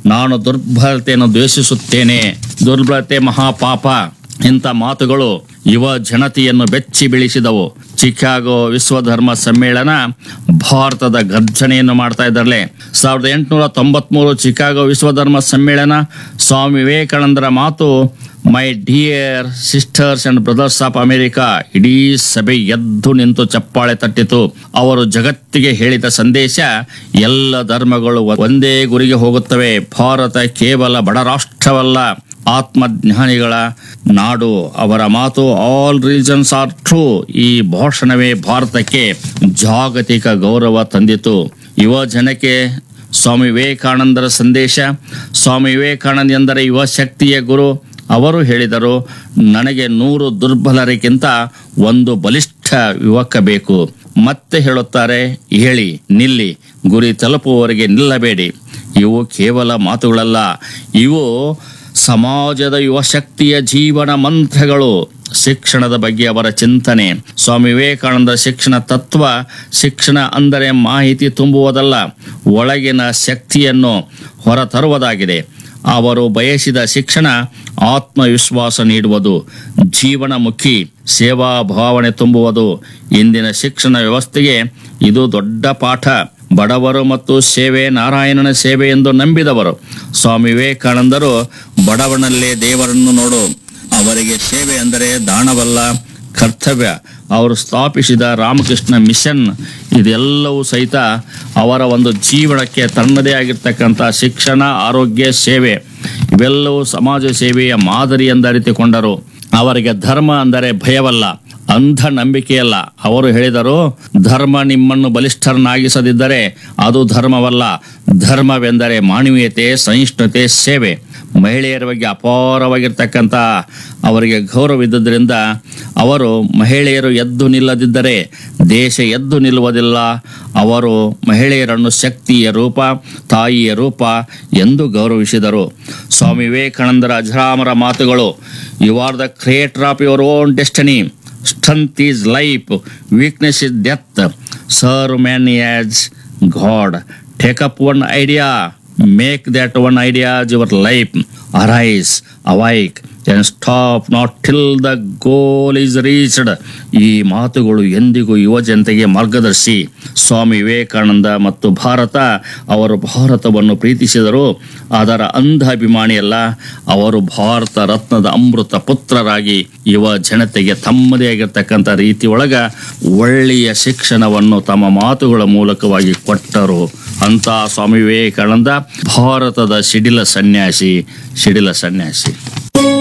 ನಾನು ದುರ್ಬಲತೆಯನ್ನು ದ್ವೇಷಿಸುತ್ತೇನೆ ದುರ್ಬಲತೆ ಮಹಾಪಾಪ ಇಂಥ ಮಾತುಗಳು ಯುವ ಜನತೆಯನ್ನು ಬೆಚ್ಚಿ ಬೀಳಿಸಿದವು ಚಿಕಾಗೋ ವಿಶ್ವ ಧರ್ಮ ಸಮ್ಮೇಳನ ಭಾರತದ ಗರ್ಜನೆಯನ್ನು ಮಾಡ್ತಾ ಇದ್ದಾರಲೆ ಸಾವಿರದ ಎಂಟುನೂರ ತೊಂಬತ್ಮೂರು ಚಿಕಾಗೋ ವಿಶ್ವ ಧರ್ಮ ಸಮ್ಮೇಳನ ಸ್ವಾಮಿ ವಿವೇಕಾನಂದರ ಮಾತು my dear sisters and brothers of America ಇಡೀ ಸಭೆ ಎದ್ದು ನಿಂತು ಚಪ್ಪಾಳೆ ತಟ್ಟಿತು ಅವರು ಜಗತ್ತಿಗೆ ಹೇಳಿದ ಸಂದೇಶ ಎಲ್ಲ ಧರ್ಮಗಳು ಒಂದೇ ಗುರಿಗೆ ಹೋಗುತ್ತವೆ ಭಾರತ ಕೇವಲ ಬಡ ರಾಷ್ಟ್ರವಲ್ಲ ಆತ್ಮಜ್ಞಾನಿಗಳ ನಾಡು ಅವರ ಮಾತು ಆಲ್ ರೀಸನ್ಸ್ ಆರ್ ಟ್ರೂ ಈ ಭಾಷಣವೇ ಭಾರತಕ್ಕೆ ಜಾಗತಿಕ ಗೌರವ ತಂದಿತು ಯುವ ಜನಕ್ಕೆ ಸ್ವಾಮಿ ವಿವೇಕಾನಂದರ ಸಂದೇಶ ಸ್ವಾಮಿ ವಿವೇಕಾನಂದ ಎಂದರೆ ಯುವ ಶಕ್ತಿಯ ಗುರು ಅವರು ಹೇಳಿದರು ನನಗೆ ನೂರು ದುರ್ಬಲರಿಗಿಂತ ಒಂದು ಬಲಿಷ್ಠ ಯುವಕ ಬೇಕು ಮತ್ತೆ ಹೇಳುತ್ತಾರೆ ಹೇಳಿ ನಿಲ್ಲಿ ಗುರಿ ತಲುಪುವವರೆಗೆ ನಿಲ್ಲಬೇಡಿ ಇವು ಕೇವಲ ಮಾತುಗಳಲ್ಲ ಇವು ಸಮಾಜದ ಯುವ ಶಕ್ತಿಯ ಜೀವನ ಮಂತ್ರಗಳು ಶಿಕ್ಷಣದ ಬಗ್ಗೆ ಅವರ ಚಿಂತನೆ ಸ್ವಾಮಿ ವಿವೇಕಾನಂದ ಶಿಕ್ಷಣ ತತ್ವ ಶಿಕ್ಷಣ ಅಂದರೆ ಮಾಹಿತಿ ತುಂಬುವುದಲ್ಲ ಒಳಗಿನ ಶಕ್ತಿಯನ್ನು ಹೊರತರುವುದಾಗಿದೆ ಅವರು ಬಯಸಿದ ಶಿಕ್ಷಣ ಆತ್ಮವಿಶ್ವಾಸ ನೀಡುವುದು ಜೀವನಮುಖಿ ಸೇವಾ ಭಾವನೆ ತುಂಬುವುದು ಇಂದಿನ ಶಿಕ್ಷಣ ವ್ಯವಸ್ಥೆಗೆ ಇದು ದೊಡ್ಡ ಪಾಠ ಬಡವರು ಮತ್ತು ಸೇವೆ ನಾರಾಯಣನ ಸೇವೆ ಎಂದು ನಂಬಿದವರು ಸ್ವಾಮಿ ವಿವೇಕಾನಂದರು ಬಡವನಲ್ಲೇ ದೇವರನ್ನು ನೋಡು ಅವರಿಗೆ ಸೇವೆ ಅಂದರೆ ದಾನವಲ್ಲ ಕರ್ತವ್ಯ ಅವರು ಸ್ಥಾಪಿಸಿದ ರಾಮಕೃಷ್ಣ ಮಿಷನ್ ಇದೆಲ್ಲವೂ ಸಹಿತ ಅವರ ಒಂದು ಜೀವನಕ್ಕೆ ತನ್ನದೇ ಆಗಿರ್ತಕ್ಕಂಥ ಶಿಕ್ಷಣ ಆರೋಗ್ಯ ಸೇವೆ ಇವೆಲ್ಲವೂ ಸಮಾಜ ಸೇವೆಯ ಮಾದರಿ ಎಂದರಿತುಕೊಂಡರು ಅವರಿಗೆ ಧರ್ಮ ಅಂದರೆ ಭಯವಲ್ಲ ಅಂಧ ನಂಬಿಕೆಯಲ್ಲ ಅವರು ಹೇಳಿದರು ಧರ್ಮ ನಿಮ್ಮನ್ನು ಬಲಿಷ್ಠರನ್ನಾಗಿಸದಿದ್ದರೆ ಅದು ಧರ್ಮವಲ್ಲ ಧರ್ಮವೆಂದರೆ ಮಾನವೀಯತೆ ಸಹಿಷ್ಣುತೆ ಸೇವೆ ಮಹಿಳೆಯರ ಬಗ್ಗೆ ಅಪಾರವಾಗಿರ್ತಕ್ಕಂಥ ಅವರಿಗೆ ಗೌರವ ಇದ್ದುದರಿಂದ ಅವರು ಮಹಿಳೆಯರು ಎದ್ದು ನಿಲ್ಲದಿದ್ದರೆ ದೇಶ ಎದ್ದು ನಿಲ್ಲುವುದಿಲ್ಲ ಅವರು ಮಹಿಳೆಯರನ್ನು ಶಕ್ತಿಯ ರೂಪ ತಾಯಿಯ ರೂಪ ಎಂದು ಗೌರವಿಸಿದರು ಸ್ವಾಮಿ ವಿವೇಕಾನಂದರ ಅಜರಾಮರ ಮಾತುಗಳು you are the creator of your own destiny strength is life, weakness is death. Serve man as God. Take up one idea, make that one idea as your life. Arise, awake, and stop not till the goal is reached. ಈ ಮಾತುಗಳು ಎಂದಿಗೂ ಯುವ ಜನತೆಗೆ ಮಾರ್ಗದರ್ಶಿ ಸ್ವಾಮಿ ವಿವೇಕಾನಂದ ಮತ್ತು ಭಾರತ ಅವರು ಭಾರತವನ್ನು ಪ್ರೀತಿಸಿದರು ಅದರ ಅಂಧ ಅಭಿಮಾನಿಯಲ್ಲ ಅವರು ಭಾರತ ರತ್ನದ ಅಮೃತ ಪುತ್ರರಾಗಿ ಯುವ ಜನತೆಗೆ ತಮ್ಮದೇ ಆಗಿರ್ತಕ್ಕಂಥ ರೀತಿ ಒಳಗ ಒಳ್ಳೆಯ ಶಿಕ್ಷಣವನ್ನು ತಮ್ಮ ಮಾತುಗಳ ಮೂಲಕವಾಗಿ ಕೊಟ್ಟರು ಅಂತ ಸ್ವಾಮಿ ವಿವೇಕಾನಂದ ಭಾರತದ ಸಿಡಿಲ ಸನ್ಯಾಸಿ ಸಿಡಿಲ ಸನ್ಯಾಸಿ